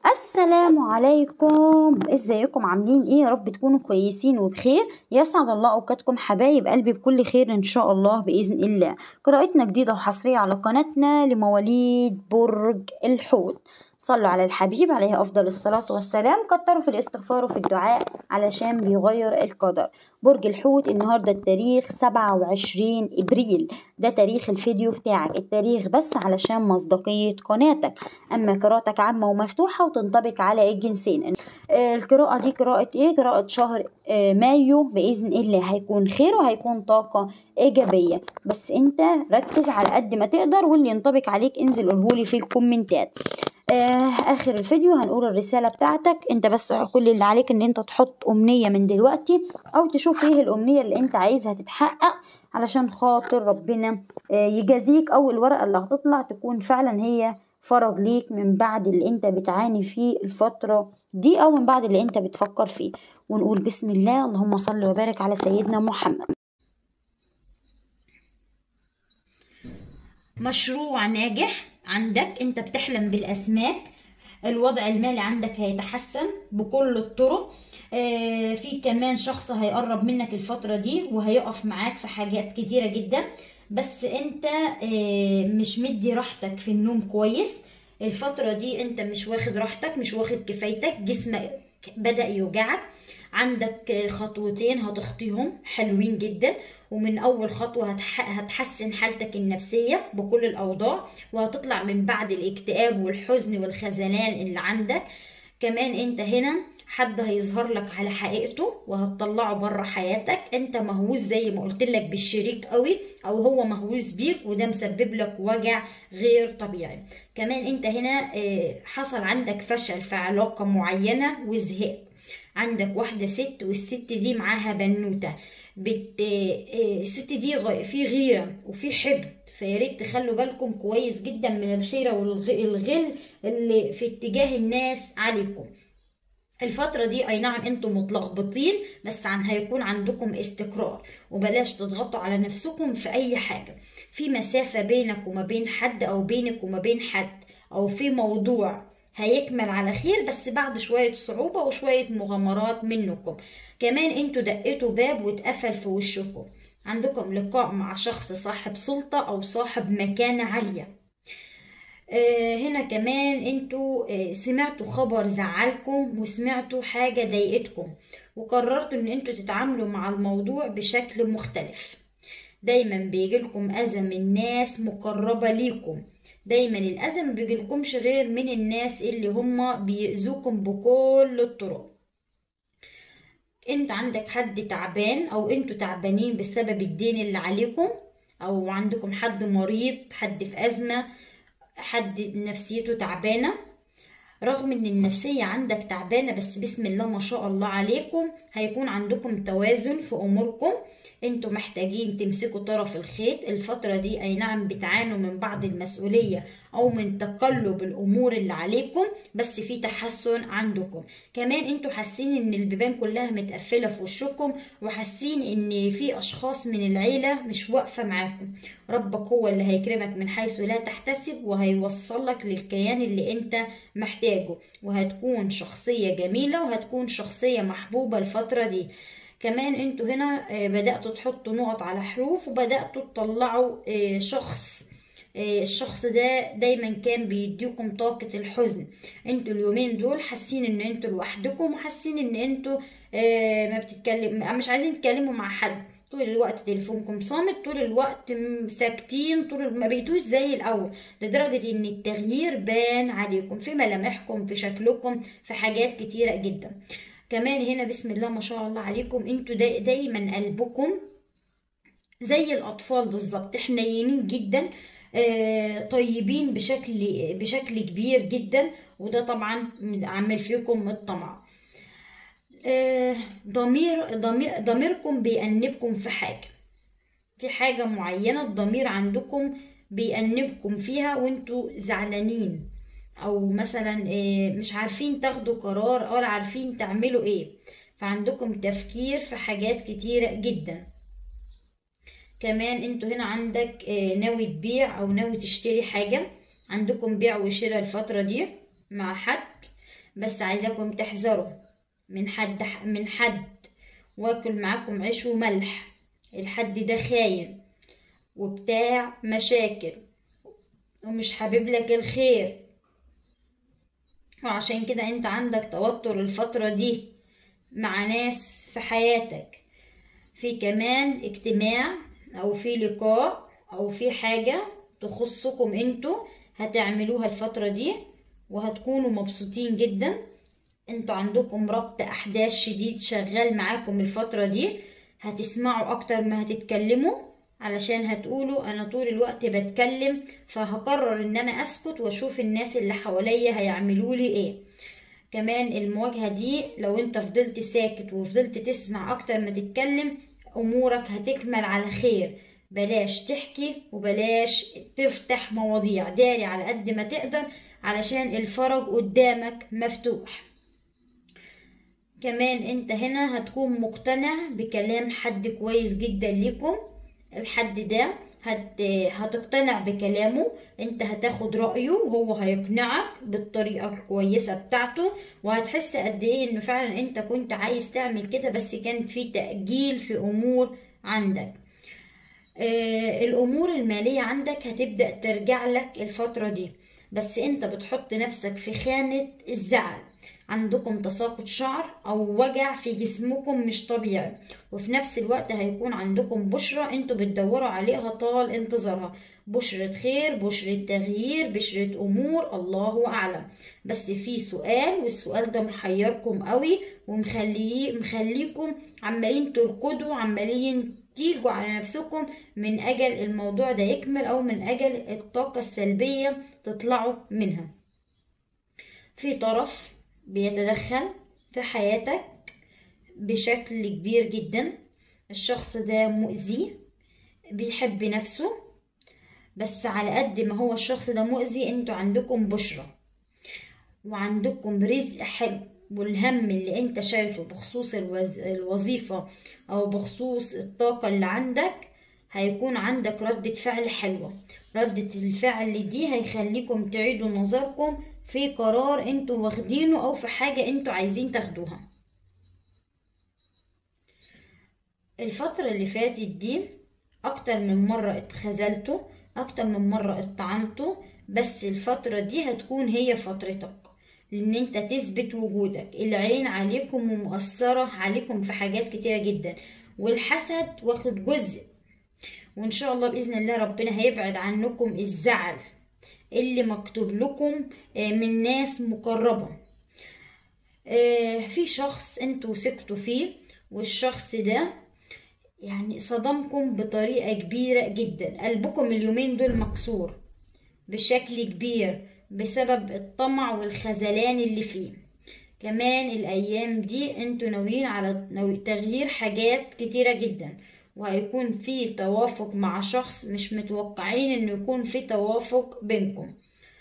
السلام عليكم ازيكم عاملين ايه يا رب تكونوا كويسين وبخير يسعد الله اوقاتكم حبايب قلبي بكل خير ان شاء الله باذن الله قراءتنا جديده وحصريه على قناتنا لمواليد برج الحوت صلوا على الحبيب عليه أفضل الصلاة والسلام كتروا في الاستغفار وفي الدعاء علشان بيغير القدر برج الحوت النهاردة التاريخ سبعة وعشرين إبريل ده تاريخ الفيديو بتاعك التاريخ بس علشان مصداقية قناتك أما قراءتك عامة ومفتوحة وتنطبق على الجنسين آه، القراءة دي قراءة إيه؟ قراءة شهر آه، مايو بإذن الله هيكون خير وهيكون طاقة إيجابية بس أنت ركز على قد ما تقدر واللي ينطبق عليك انزل قولهولي في الكومنتات آه اخر الفيديو هنقول الرسالة بتاعتك انت بس كل اللي عليك ان انت تحط امنية من دلوقتي او تشوف ايه الامنية اللي انت عايزها تتحقق علشان خاطر ربنا آه يجازيك او الورقة اللي هتطلع تكون فعلا هي فرج ليك من بعد اللي انت بتعاني فيه الفترة دي او من بعد اللي انت بتفكر فيه ونقول بسم الله اللهم صل وبارك على سيدنا محمد مشروع ناجح عندك انت بتحلم بالاسماك الوضع المالي عندك هيتحسن بكل الطرق آه في كمان شخص هيقرب منك الفترة دي وهيقف معاك في حاجات كتيرة جدا بس انت آه مش مدي راحتك في النوم كويس الفترة دي انت مش واخد راحتك مش واخد كفايتك جسمك بدأ يوجعك عندك خطوتين هتخطيهم حلوين جدا ومن اول خطوه هتحسن حالتك النفسيه بكل الاوضاع وهتطلع من بعد الاكتئاب والحزن والخذلان اللي عندك كمان انت هنا حد هيظهر لك على حقيقته وهتطلعه بره حياتك انت مهووس زي ما قلت لك بالشريك قوي او هو مهووس بيك وده مسبب لك وجع غير طبيعي كمان انت هنا حصل عندك فشل في علاقه معينه وزهقت عندك واحده ست والست دي معاها بنوته بت... الست دي غ... في غيره وفي حقد فياريت تخلوا بالكم كويس جدا من الحيره والغل اللي في اتجاه الناس عليكم الفترة دي أي نعم أنتم متلخبطين بس عن هيكون عندكم استقرار وبلاش تضغطوا على نفسكم في أي حاجة في مسافة بينك وما بين حد أو بينك وما بين حد أو في موضوع هيكمل على خير بس بعد شوية صعوبة وشوية مغامرات منكم كمان انتوا دقيتوا باب واتقفل في وشكم عندكم لقاء مع شخص صاحب سلطة أو صاحب مكانة عالية آه هنا كمان انتوا آه سمعتوا خبر زعلكم وسمعتوا حاجة ضايقتكم وقررتوا ان انتوا تتعاملوا مع الموضوع بشكل مختلف دايما بيجيلكم أذى من ناس مقربة ليكم دايما الأذى ما بيجيلكمش غير من الناس اللي هما بيأذوكم بكل الطرق انت عندك حد تعبان او انتوا تعبانين بسبب الدين اللي عليكم او عندكم حد مريض حد في أزمة حد نفسيته تعبانة رغم ان النفسية عندك تعبانة بس بسم الله ما شاء الله عليكم هيكون عندكم توازن في اموركم انتوا محتاجين تمسكوا طرف الخيط الفترة دي اي نعم بتعانوا من بعض المسؤولية او من تقلب الامور اللي عليكم بس في تحسن عندكم كمان انتوا حاسين ان البيبان كلها متقفلة في وشكم وحاسين ان في اشخاص من العيلة مش واقفة معاكم ربك هو اللي هيكرمك من حيث لا تحتسب وهيوصلك للكيان اللي انت محتاجه وهتكون شخصية جميلة وهتكون شخصية محبوبة الفترة دي كمان انتوا هنا بدأتوا تحطوا نقط على حروف وبدأتوا تطلعوا شخص الشخص ده دايما كان بيديكم طاقة الحزن انتوا اليومين دول حاسين ان انتوا لوحدكم وحاسين ان انتوا ما بتتكلم مش عايزين تتكلموا مع حد طول الوقت تليفونكم صامت طول الوقت ساكتين طول ما بقيتوش زي الاول لدرجة ان التغيير بان عليكم في ملامحكم في شكلكم في حاجات كتيرة جدا كمان هنا بسم الله ما شاء الله عليكم انتوا دا دايما قلبكم زي الاطفال بالظبط حنينين جدا آه طيبين بشكل بشكل كبير جدا وده طبعا عامل فيكم الطمع آه ضمير ضمير ضميركم بيأنبكم في حاجه في حاجه معينه الضمير عندكم بيأنبكم فيها وانتوا زعلانين او مثلا مش عارفين تاخدوا قرار ولا عارفين تعملوا ايه فعندكم تفكير في حاجات كتيرة جدا كمان انتوا هنا عندك ناوي تبيع او ناوي تشتري حاجة عندكم بيع وشراء الفترة دي مع حد بس عايزاكم تحذروا من حد من حد واكل معاكم عيش وملح الحد ده خاين وبتاع مشاكل ومش حابب لك الخير وعشان كده انت عندك توتر الفترة دي مع ناس في حياتك في كمان اجتماع او في لقاء او في حاجة تخصكم انتوا هتعملوها الفترة دي وهتكونوا مبسوطين جدا انتوا عندكم ربط احداث شديد شغال معاكم الفترة دي هتسمعوا اكتر ما هتتكلموا علشان هتقولوا انا طول الوقت بتكلم فهقرر ان انا اسكت واشوف الناس اللي حواليا هيعملوا لي ايه كمان المواجهة دي لو انت فضلت ساكت وفضلت تسمع اكتر ما تتكلم امورك هتكمل على خير بلاش تحكي وبلاش تفتح مواضيع داري على قد ما تقدر علشان الفرج قدامك مفتوح كمان انت هنا هتكون مقتنع بكلام حد كويس جدا ليكم الحد ده هت... هتقتنع بكلامه انت هتاخد رأيه وهو هيقنعك بالطريقة الكويسة بتاعته وهتحس قد ايه انه فعلا انت كنت عايز تعمل كده بس كان في تأجيل في امور عندك آه الامور المالية عندك هتبدأ ترجع لك الفترة دي بس انت بتحط نفسك في خانة الزعل عندكم تساقط شعر او وجع في جسمكم مش طبيعي وفي نفس الوقت هيكون عندكم بشرة انتوا بتدوروا عليها طال انتظارها بشرة خير بشرة تغيير بشرة امور الله اعلم بس في سؤال والسؤال ده محيركم قوي ومخليه مخليكم عمالين تركضوا عمالين تيجوا على نفسكم من اجل الموضوع ده يكمل او من اجل الطاقة السلبية تطلعوا منها في طرف بيتدخل في حياتك بشكل كبير جدا الشخص ده مؤذي بيحب نفسه بس على قد ما هو الشخص ده مؤذي انتوا عندكم بشرة وعندكم رزق حلو والهم اللي انت شايفه بخصوص الوز... الوظيفة او بخصوص الطاقة اللي عندك هيكون عندك ردة فعل حلوة ردة الفعل دي هيخليكم تعيدوا نظركم في قرار انتوا واخدينه او في حاجة انتوا عايزين تاخدوها الفترة اللي فاتت دي اكتر من مرة اتخذلتوا اكتر من مرة اتطعنتوا بس الفترة دي هتكون هي فترتك لان انت تثبت وجودك العين عليكم ومؤثرة عليكم في حاجات كتيرة جدا والحسد واخد جزء وان شاء الله باذن الله ربنا هيبعد عنكم الزعل اللي مكتوب لكم من ناس مقربة في شخص انتوا سكتوا فيه والشخص ده يعني صدمكم بطريقة كبيرة جدا قلبكم اليومين دول مكسور بشكل كبير بسبب الطمع والخذلان اللي فيه كمان الايام دي انتوا ناويين على تغيير حاجات كتيرة جدا وهيكون في توافق مع شخص مش متوقعين انه يكون في توافق بينكم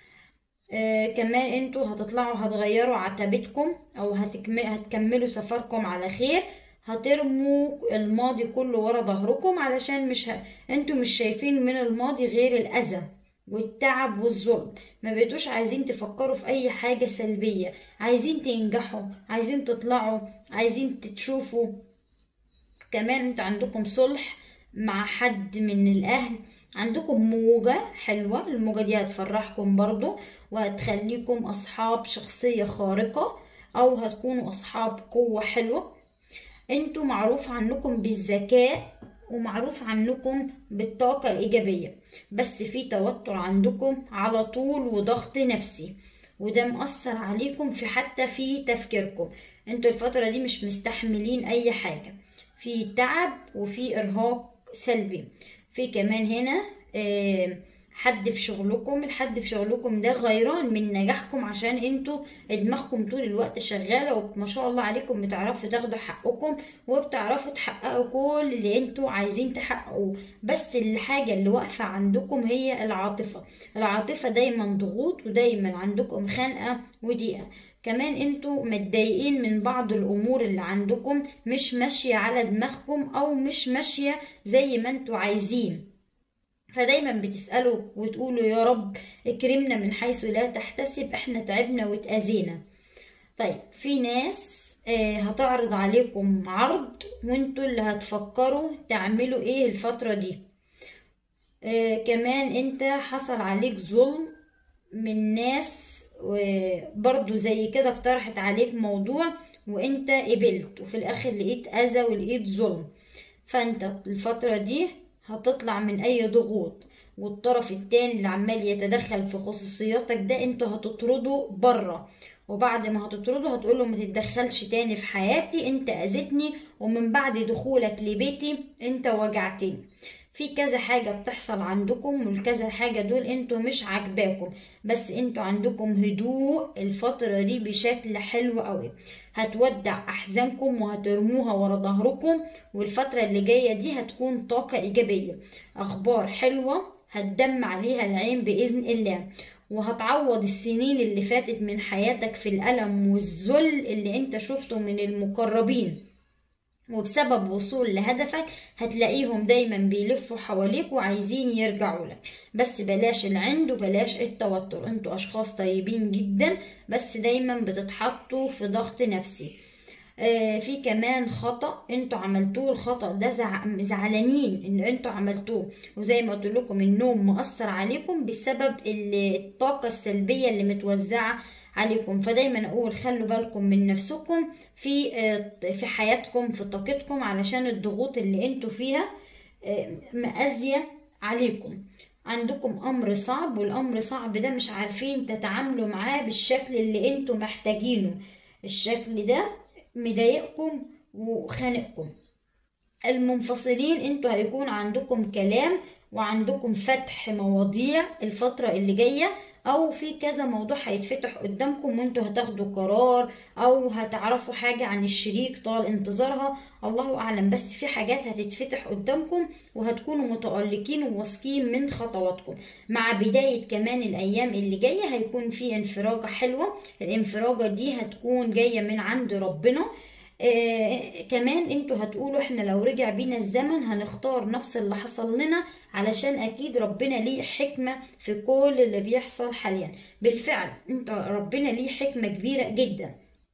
آه كمان انتوا هتطلعوا هتغيروا عتبتكم او هتكملوا سفركم على خير هترموا الماضي كله ورا ظهركم علشان مش ه... انتوا مش شايفين من الماضي غير الاذى والتعب والظلم ما بقيتوش عايزين تفكروا في اي حاجة سلبية عايزين تنجحوا عايزين تطلعوا عايزين تشوفوا كمان انت عندكم صلح مع حد من الاهل عندكم موجة حلوة الموجة دي هتفرحكم برضو وهتخليكم اصحاب شخصية خارقة او هتكونوا اصحاب قوة حلوة انتوا معروف عنكم بالذكاء ومعروف عنكم بالطاقة الإيجابية بس في توتر عندكم على طول وضغط نفسي وده مؤثر عليكم في حتى في تفكيركم انتوا الفترة دي مش مستحملين أي حاجة في تعب وفي إرهاق سلبي في كمان هنا آه حد في شغلكم الحد في شغلكم ده غيران من نجاحكم عشان انتوا دماغكم طول الوقت شغاله وما شاء الله عليكم بتعرفوا تاخدوا حقكم وبتعرفوا تحققوا كل اللي انتوا عايزين تحققوه بس الحاجه اللي واقفه عندكم هي العاطفه العاطفه دايما ضغوط ودايما عندكم خنقه وضيقه كمان انتوا متضايقين من بعض الامور اللي عندكم مش ماشيه على دماغكم او مش ماشيه زي ما انتوا عايزين فدايما بتسألوا وتقولوا يا رب اكرمنا من حيث لا تحتسب احنا تعبنا واتأذينا طيب في ناس آه، هتعرض عليكم عرض وانتوا اللي هتفكروا تعملوا ايه الفترة دي آه، كمان انت حصل عليك ظلم من ناس وبرضو زي كده اقترحت عليك موضوع وانت قبلت وفي الاخر لقيت اذى ولقيت ظلم فانت الفترة دي هتطلع من اي ضغوط والطرف التاني اللي عمال يتدخل في خصوصياتك ده انتوا هتطردوا بره وبعد ما هتطرده هتقوله ما تتدخلش تاني في حياتي انت اذيتني ومن بعد دخولك لبيتي انت وجعتني في كذا حاجة بتحصل عندكم والكذا حاجة دول انتوا مش عاجباكم بس انتوا عندكم هدوء الفترة دي بشكل حلو قوي هتودع احزانكم وهترموها ورا ظهركم والفترة اللي جاية دي هتكون طاقة ايجابية اخبار حلوة هتدم عليها العين بإذن الله وهتعوض السنين اللي فاتت من حياتك في الألم والذل اللي انت شفته من المقربين وبسبب وصول لهدفك هتلاقيهم دايما بيلفوا حواليك وعايزين يرجعوا لك بس بلاش العند وبلاش التوتر انتوا اشخاص طيبين جدا بس دايما بتتحطوا في ضغط نفسي آه في كمان خطأ انتوا عملتوه الخطأ ده زع- زعلانين ان انتوا عملتوه وزي ما قلت لكم النوم مؤثر عليكم بسبب ال- الطاقة السلبية اللي متوزعة عليكم فدايما اقول خلوا بالكم من نفسكم في آه، في حياتكم في طاقتكم علشان الضغوط اللي انتوا فيها آه، مأذية عليكم عندكم امر صعب والامر صعب ده مش عارفين تتعاملوا معاه بالشكل اللي انتوا محتاجينه الشكل ده مضايقكم وخانقكم المنفصلين انتوا هيكون عندكم كلام وعندكم فتح مواضيع الفترة اللي جاية او في كذا موضوع هيتفتح قدامكم وانتوا هتاخدوا قرار او هتعرفوا حاجة عن الشريك طال انتظارها الله اعلم بس في حاجات هتتفتح قدامكم وهتكونوا متألقين وواثقين من خطواتكم مع بداية كمان الايام اللي جاية هيكون في انفراجة حلوة الانفراجة دي هتكون جاية من عند ربنا آه كمان انتوا هتقولوا احنا لو رجع بينا الزمن هنختار نفس اللي حصل لنا علشان اكيد ربنا ليه حكمة في كل اللي بيحصل حاليا بالفعل انت ربنا ليه حكمة كبيرة جدا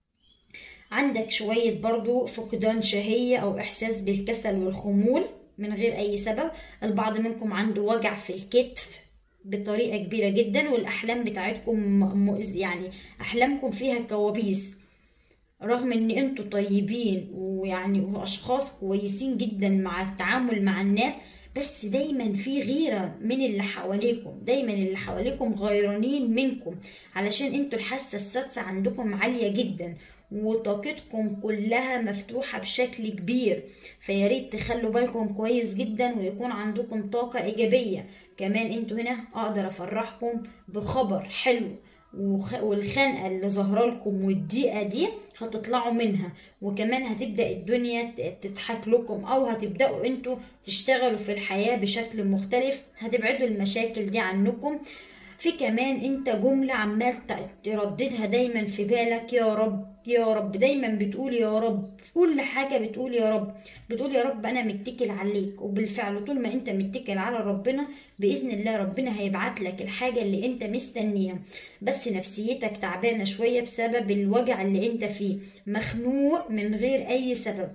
عندك شوية برضو فقدان شهية او احساس بالكسل والخمول من غير اي سبب البعض منكم عنده وجع في الكتف بطريقة كبيرة جدا والاحلام بتاعتكم مؤذ يعني احلامكم فيها كوابيس رغم ان انتوا طيبين ويعني واشخاص كويسين جدا مع التعامل مع الناس بس دايما في غيرة من اللي حواليكم دايما اللي حواليكم غيرانين منكم علشان انتوا الحاسة السادسة عندكم عالية جدا وطاقتكم كلها مفتوحة بشكل كبير فياريت تخلوا بالكم كويس جدا ويكون عندكم طاقة ايجابية كمان انتوا هنا اقدر افرحكم بخبر حلو وخ- والخنقة اللي ظاهرة لكم والضيقة دي هتطلعوا منها وكمان هتبدأ الدنيا ت- تضحك لكم أو هتبدأوا انتوا تشتغلوا في الحياة بشكل مختلف هتبعدوا المشاكل دي عنكم في كمان انت جملة عمال ت- ترددها دايما في بالك يا رب يا رب دايما بتقول يا رب في كل حاجة بتقول يا رب بتقول يا رب انا متكل عليك وبالفعل طول ما انت متكل على ربنا بإذن الله ربنا هيبعت لك الحاجة اللي انت مستنيها بس نفسيتك تعبانة شوية بسبب الوجع اللي انت فيه مخنوق من غير اي سبب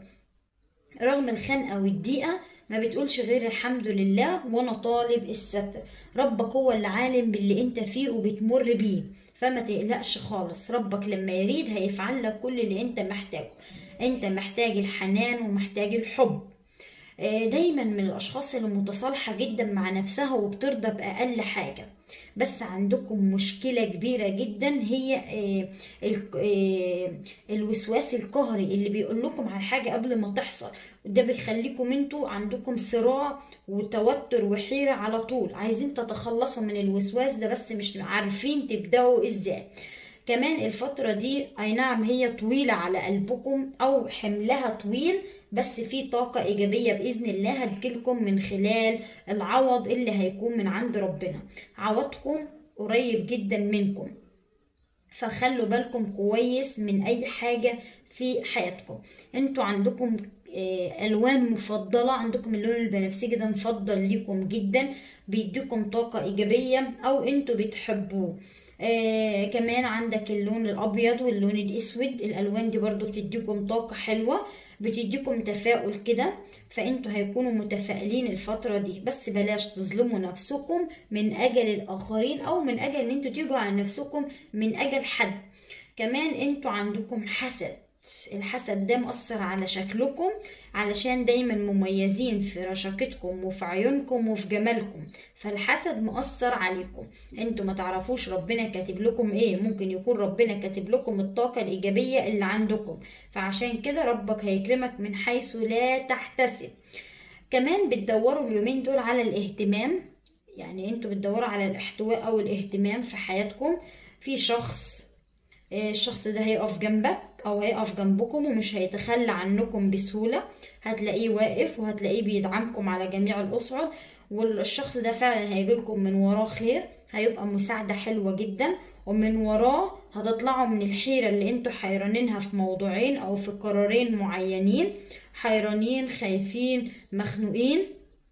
رغم الخنقة والضيقة ما بتقولش غير الحمد لله وانا طالب الستر ربك هو اللي عالم باللي انت فيه وبتمر بيه فما تقلقش خالص ربك لما يريد هيفعل لك كل اللي انت محتاجه انت محتاج الحنان ومحتاج الحب آه، دايما من الاشخاص اللي متصالحة جدا مع نفسها وبترضى باقل حاجة بس عندكم مشكلة كبيرة جدا هي آه، ال- آه، الوسواس القهري اللي بيقول لكم على حاجة قبل ما تحصل وده بيخليكم انتوا عندكم صراع وتوتر وحيرة على طول عايزين تتخلصوا من الوسواس ده بس مش عارفين تبدأوا ازاي كمان الفترة دي اي نعم هي طويلة على قلبكم او حملها طويل بس في طاقة ايجابية باذن الله هتجيلكم من خلال العوض اللي هيكون من عند ربنا عوضكم قريب جدا منكم فخلوا بالكم كويس من اي حاجة في حياتكم انتوا عندكم آه، الوان مفضلة عندكم اللون البنفسجي ده مفضل ليكم جدا بيديكم طاقة ايجابية او انتوا بتحبوه آه كمان عندك اللون الابيض واللون الاسود الالوان دي برضو بتديكم طاقة حلوة بتديكم تفاؤل كده فانتوا هيكونوا متفائلين الفترة دي بس بلاش تظلموا نفسكم من اجل الاخرين او من اجل ان انتوا تيجوا على نفسكم من اجل حد كمان انتوا عندكم حسد الحسد ده مؤثر على شكلكم علشان دايما مميزين في رشاقتكم وفي عيونكم وفي جمالكم فالحسد مؤثر عليكم انتوا ما تعرفوش ربنا كاتب لكم ايه ممكن يكون ربنا كاتب لكم الطاقة الايجابية اللي عندكم فعشان كده ربك هيكرمك من حيث لا تحتسب كمان بتدوروا اليومين دول على الاهتمام يعني انتوا بتدوروا على الاحتواء او الاهتمام في حياتكم في شخص الشخص ده هيقف جنبك او هيقف جنبكم ومش هيتخلى عنكم بسهولة هتلاقيه واقف وهتلاقيه بيدعمكم على جميع الاصعد والشخص ده فعلا هيجيلكم من وراه خير هيبقى مساعدة حلوة جدا ومن وراه هتطلعوا من الحيرة اللي انتوا حيرانينها في موضوعين او في قرارين معينين حيرانين خايفين مخنوقين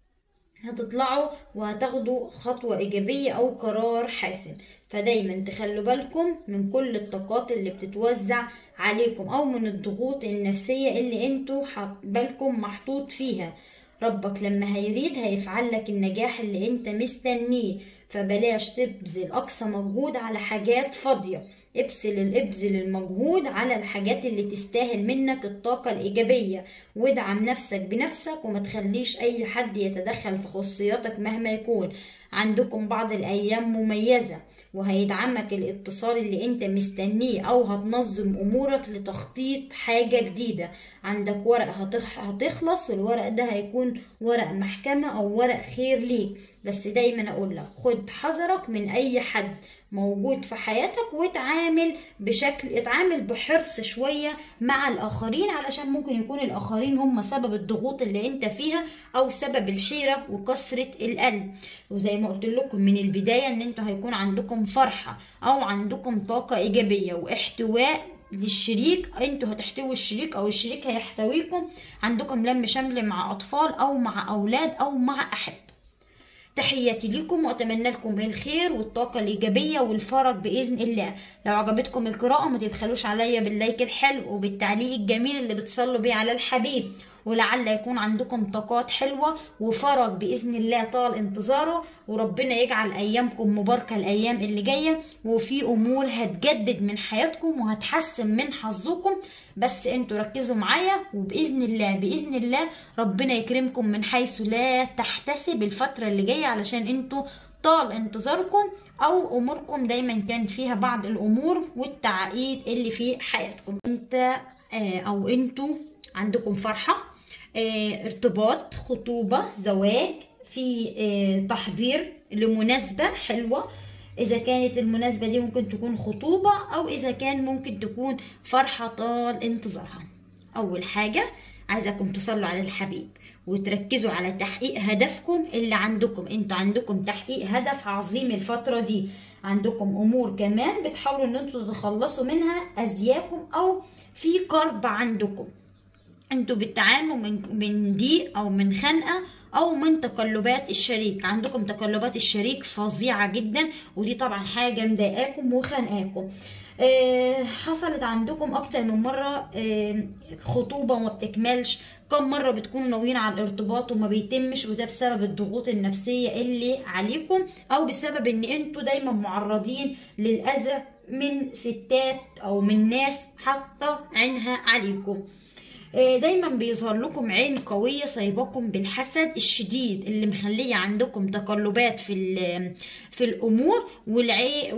هتطلعوا وهتاخدوا خطوة إيجابية أو قرار حاسم فدايما تخلوا بالكم من كل الطاقات اللي بتتوزع عليكم أو من الضغوط النفسية اللي انتوا بالكم محطوط فيها ربك لما هيريد هيفعل لك النجاح اللي انت مستنيه فبلاش تبذل أقصى مجهود على حاجات فاضية ابذل ابذل المجهود على الحاجات اللي تستاهل منك الطاقة الإيجابية وادعم نفسك بنفسك وما تخليش أي حد يتدخل في خصوصياتك مهما يكون عندكم بعض الأيام مميزة وهيدعمك الاتصال اللي انت مستنيه او هتنظم امورك لتخطيط حاجة جديدة عندك ورق هتخ... هتخلص والورق ده هيكون ورق محكمة او ورق خير ليك بس دايما اقول لك خد حذرك من اي حد موجود في حياتك واتعامل بشكل اتعامل بحرص شوية مع الآخرين علشان ممكن يكون الآخرين هم سبب الضغوط اللي انت فيها أو سبب الحيرة وكسرة القلب وزي ما قلت لكم من البداية ان انتوا هيكون عندكم فرحة أو عندكم طاقة إيجابية واحتواء للشريك انتوا هتحتوي الشريك او الشريك هيحتويكم عندكم لم شمل مع اطفال او مع اولاد او مع احب تحياتي لكم واتمنى لكم الخير والطاقة الايجابية والفرج باذن الله لو عجبتكم القراءة ما تبخلوش عليا باللايك الحلو وبالتعليق الجميل اللي بتصلوا بيه على الحبيب ولعل يكون عندكم طاقات حلوة وفرج بإذن الله طال انتظاره وربنا يجعل أيامكم مباركة الأيام اللي جاية وفي أمور هتجدد من حياتكم وهتحسن من حظكم بس انتوا ركزوا معايا وبإذن الله بإذن الله ربنا يكرمكم من حيث لا تحتسب الفترة اللي جاية علشان انتوا طال انتظاركم او اموركم دايما كان فيها بعض الامور والتعقيد اللي في حياتكم انت او انتوا عندكم فرحة ارتباط خطوبة زواج في تحضير لمناسبة حلوة إذا كانت المناسبة دي ممكن تكون خطوبة أو إذا كان ممكن تكون فرحة طال انتظارها أول حاجة عايزاكم تصلوا على الحبيب وتركزوا على تحقيق هدفكم اللي عندكم انتوا عندكم تحقيق هدف عظيم الفترة دي عندكم امور كمان بتحاولوا ان انتوا تتخلصوا منها ازياكم او في قرب عندكم انتوا بتعانوا من من ضيق او من خنقه او من تقلبات الشريك عندكم تقلبات الشريك فظيعه جدا ودي طبعا حاجه مضايقاكم وخانقاكم آه حصلت عندكم اكتر من مره آه خطوبه وما بتكملش كم مره بتكونوا ناويين على الارتباط وما بيتمش وده بسبب الضغوط النفسيه اللي عليكم او بسبب ان انتوا دايما معرضين للاذى من ستات او من ناس حاطه عينها عليكم دايما بيظهر لكم عين قويه صايباكم بالحسد الشديد اللي مخليه عندكم تقلبات في في الامور والعي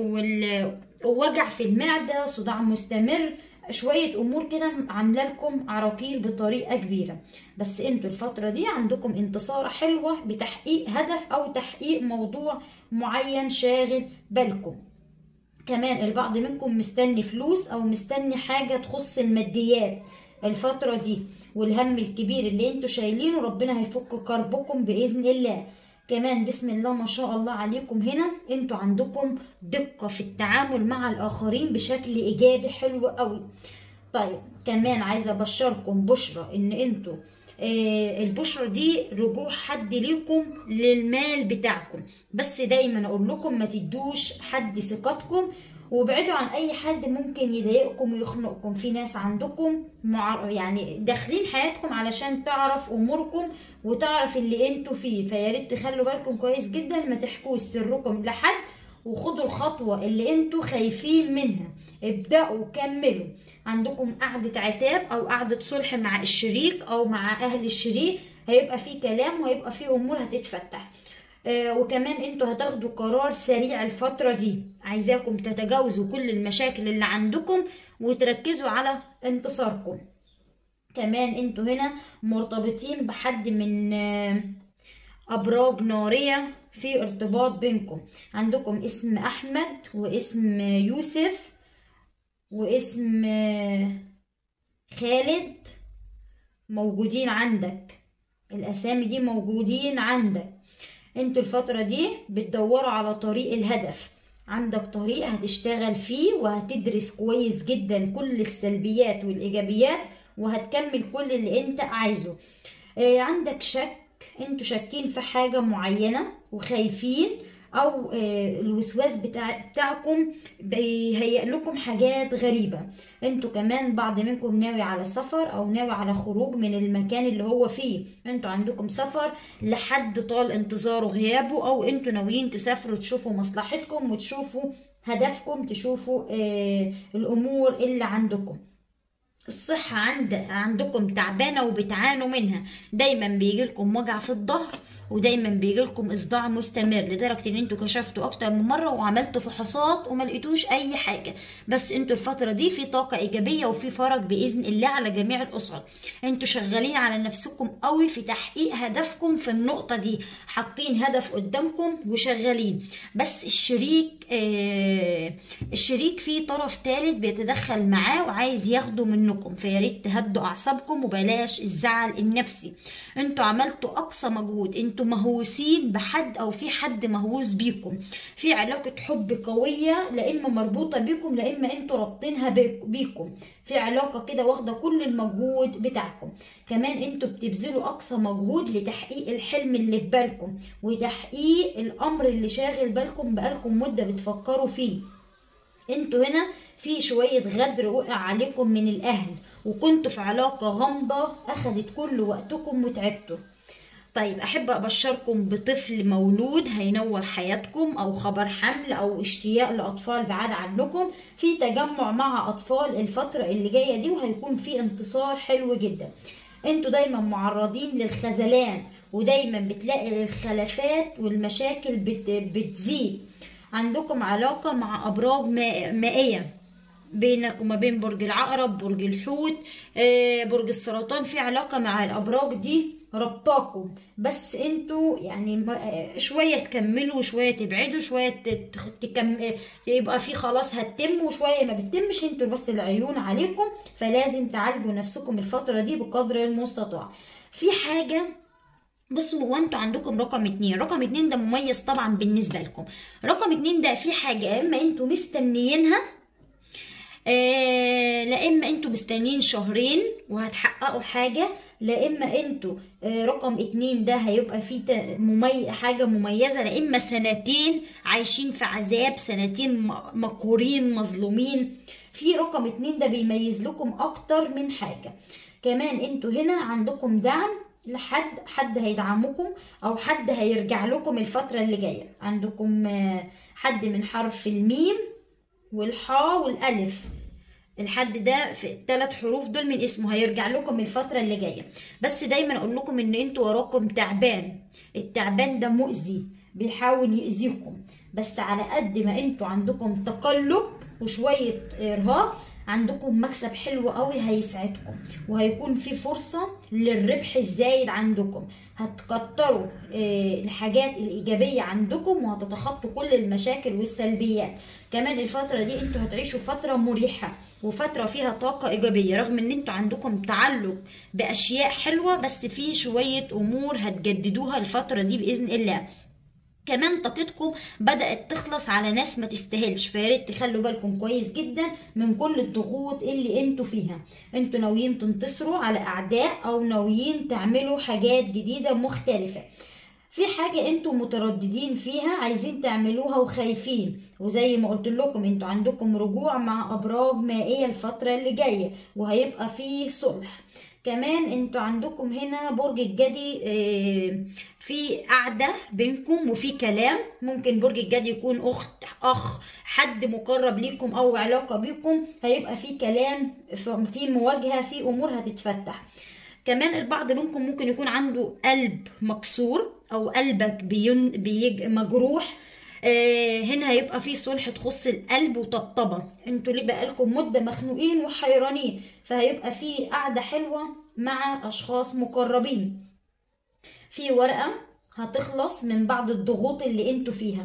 والوجع في المعده صداع مستمر شوية أمور كده عاملة لكم عراقيل بطريقة كبيرة بس انتوا الفترة دي عندكم انتصار حلوة بتحقيق هدف أو تحقيق موضوع معين شاغل بالكم كمان البعض منكم مستني فلوس أو مستني حاجة تخص الماديات الفترة دي والهم الكبير اللي انتوا شايلينه ربنا هيفك كربكم بإذن الله كمان بسم الله ما شاء الله عليكم هنا انتوا عندكم دقة في التعامل مع الآخرين بشكل إيجابي حلو قوي طيب كمان عايزة أبشركم بشرة إن انتوا آه، البشرة دي رجوع حد ليكم للمال بتاعكم بس دايما اقول لكم ما تدوش حد ثقتكم وابعدوا عن اي حد ممكن يضايقكم ويخنقكم في ناس عندكم مع يعني داخلين حياتكم علشان تعرف اموركم وتعرف اللي انتوا فيه فيا ريت تخلوا بالكم كويس جدا ما تحكوش سركم لحد وخدوا الخطوة اللي انتوا خايفين منها ابدأوا وكملوا عندكم قعدة عتاب او قعدة صلح مع الشريك او مع اهل الشريك هيبقى في كلام وهيبقى في امور هتتفتح آه وكمان انتوا هتاخدوا قرار سريع الفترة دي عايزاكم تتجاوزوا كل المشاكل اللي عندكم وتركزوا على انتصاركم كمان انتوا هنا مرتبطين بحد من آه ابراج نارية في ارتباط بينكم عندكم اسم احمد واسم يوسف واسم خالد موجودين عندك الاسامي دي موجودين عندك انتوا الفترة دي بتدوروا على طريق الهدف عندك طريق هتشتغل فيه وهتدرس كويس جدا كل السلبيات والايجابيات وهتكمل كل اللي انت عايزه اه عندك شك انتوا شاكين في حاجة معينة وخايفين او الوسواس بتاع بتاعكم بيهيئ لكم حاجات غريبة انتوا كمان بعض منكم ناوي على سفر او ناوي على خروج من المكان اللي هو فيه انتوا عندكم سفر لحد طال انتظاره غيابه او انتوا ناويين تسافروا تشوفوا مصلحتكم وتشوفوا هدفكم تشوفوا اه الامور اللي عندكم الصحة عند عندكم تعبانة وبتعانوا منها دايما بيجيلكم وجع في الظهر ودايما بيجيلكم اصداع مستمر لدرجة ان انتوا كشفتوا اكتر من مرة وعملتوا فحوصات وما لقيتوش اي حاجة بس انتوا الفترة دي في طاقة ايجابية وفي فرج باذن الله على جميع الاصعد انتوا شغالين على نفسكم قوي في تحقيق هدفكم في النقطة دي حاطين هدف قدامكم وشغالين بس الشريك آه الشريك فيه طرف ثالث بيتدخل معاه وعايز ياخده منكم فيا ريت تهدوا اعصابكم وبلاش الزعل النفسي انتوا عملتوا اقصى مجهود انتوا مهووسين بحد او في حد مهووس بيكم في علاقة حب قوية لا اما مربوطة بيكم لا اما انتوا رابطينها بيكم في علاقة كده واخدة كل المجهود بتاعكم كمان انتوا بتبذلوا اقصى مجهود لتحقيق الحلم اللي في بالكم وتحقيق الامر اللي شاغل بالكم بقالكم مدة بتفكروا فيه انتوا هنا في شوية غدر وقع عليكم من الاهل وكنتوا في علاقة غامضة اخدت كل وقتكم وتعبتوا طيب احب ابشركم بطفل مولود هينور حياتكم او خبر حمل او اشتياق لاطفال بعاد عنكم في تجمع مع اطفال الفتره اللي جايه دي وهيكون في انتصار حلو جدا انتوا دايما معرضين للخذلان ودايما بتلاقي الخلافات والمشاكل بت بتزيد عندكم علاقه مع ابراج مائيه بينك وما بين برج العقرب برج الحوت برج السرطان في علاقه مع الابراج دي ربطاكم بس انتوا يعني شويه تكملوا وشويه تبعدوا شويه تكم... يبقى في خلاص هتتم وشويه ما بتتمش انتوا بس العيون عليكم فلازم تعالجوا نفسكم الفتره دي بقدر المستطاع في حاجه بصوا هو انتوا عندكم رقم اتنين رقم اتنين ده مميز طبعا بالنسبة لكم رقم اتنين ده في حاجة اما انتوا مستنيينها آه لا اما انتوا مستنيين شهرين وهتحققوا حاجة لا اما انتوا آه رقم اتنين ده هيبقى فيه ممي... حاجة مميزة لا اما سنتين عايشين في عذاب سنتين مقهورين مظلومين في رقم اتنين ده بيميز لكم اكتر من حاجة كمان انتوا هنا عندكم دعم لحد حد هيدعمكم او حد هيرجع لكم الفترة اللي جاية عندكم آه حد من حرف الميم والحاء والالف الحد ده في الثلاث حروف دول من اسمه هيرجع لكم الفترة اللي جاية بس دايما اقول لكم ان انتوا وراكم تعبان التعبان ده مؤذي بيحاول يأذيكم بس على قد ما انتوا عندكم تقلب وشوية ارهاق عندكم مكسب حلو قوي هيسعدكم وهيكون في فرصة للربح الزايد عندكم هتكتروا الحاجات الإيجابية عندكم وهتتخطوا كل المشاكل والسلبيات كمان الفترة دي انتوا هتعيشوا فترة مريحة وفترة فيها طاقة إيجابية رغم ان انتوا عندكم تعلق بأشياء حلوة بس في شوية أمور هتجددوها الفترة دي بإذن الله كمان طاقتكم بدأت تخلص على ناس ما تستاهلش فياريت تخلوا بالكم كويس جدا من كل الضغوط اللي انتوا فيها انتوا ناويين تنتصروا على اعداء او ناويين تعملوا حاجات جديدة مختلفة في حاجة انتوا مترددين فيها عايزين تعملوها وخايفين وزي ما قلت لكم انتوا عندكم رجوع مع ابراج مائية الفترة اللي جاية وهيبقى فيه صلح كمان انتوا عندكم هنا برج الجدي اه في قعدة بينكم وفي كلام ممكن برج الجدي يكون اخت اخ حد مقرب ليكم او علاقة بيكم هيبقى في كلام في مواجهة في امور هتتفتح كمان البعض منكم ممكن يكون عنده قلب مكسور او قلبك بين بيج مجروح آه هنا هيبقى في صلح تخص القلب وطبطبه انتوا ليه بقالكم مده مخنوقين وحيرانين فهيبقى في قعده حلوه مع اشخاص مقربين في ورقه هتخلص من بعض الضغوط اللي انتوا فيها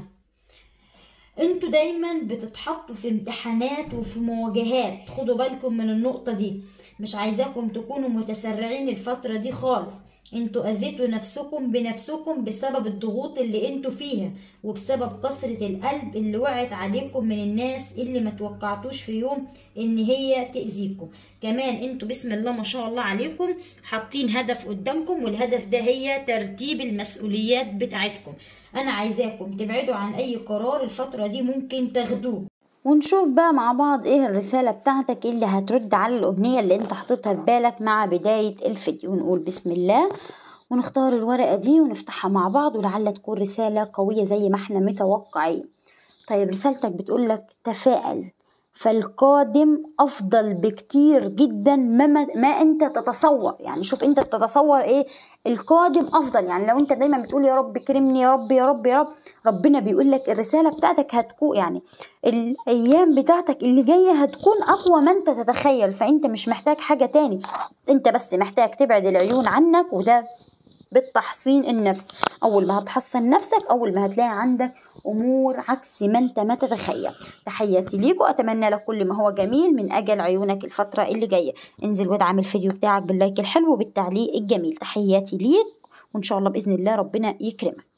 انتوا دايما بتتحطوا في امتحانات وفي مواجهات خدوا بالكم من النقطة دي مش عايزاكم تكونوا متسرعين الفترة دي خالص انتوا اذيتوا نفسكم بنفسكم بسبب الضغوط اللي انتوا فيها وبسبب كسرة القلب اللي وقعت عليكم من الناس اللي ما توقعتوش في يوم ان هي تأذيكم كمان انتوا بسم الله ما شاء الله عليكم حاطين هدف قدامكم والهدف ده هي ترتيب المسؤوليات بتاعتكم انا عايزاكم تبعدوا عن اي قرار الفترة دي ممكن تاخدوه ونشوف بقى مع بعض ايه الرسالة بتاعتك اللي هترد على الأمنية اللي انت حطيتها في بالك مع بداية الفيديو ونقول بسم الله ونختار الورقة دي ونفتحها مع بعض ولعل تكون رسالة قوية زي ما احنا متوقعين طيب رسالتك بتقولك تفائل فالقادم افضل بكتير جدا ما, ما انت تتصور يعني شوف انت بتتصور ايه القادم افضل يعني لو انت دايما بتقول يا رب كرمني يا رب يا رب يا رب ربنا بيقول لك الرساله بتاعتك هتكون يعني الايام بتاعتك اللي جايه هتكون اقوى ما انت تتخيل فانت مش محتاج حاجه تاني انت بس محتاج تبعد العيون عنك وده بالتحصين النفس اول ما هتحصن نفسك اول ما هتلاقي عندك امور عكس ما انت ما تتخيل تحياتي ليك واتمنى لك كل ما هو جميل من اجل عيونك الفتره اللي جايه انزل وادعم الفيديو بتاعك باللايك الحلو وبالتعليق الجميل تحياتي ليك وان شاء الله باذن الله ربنا يكرمك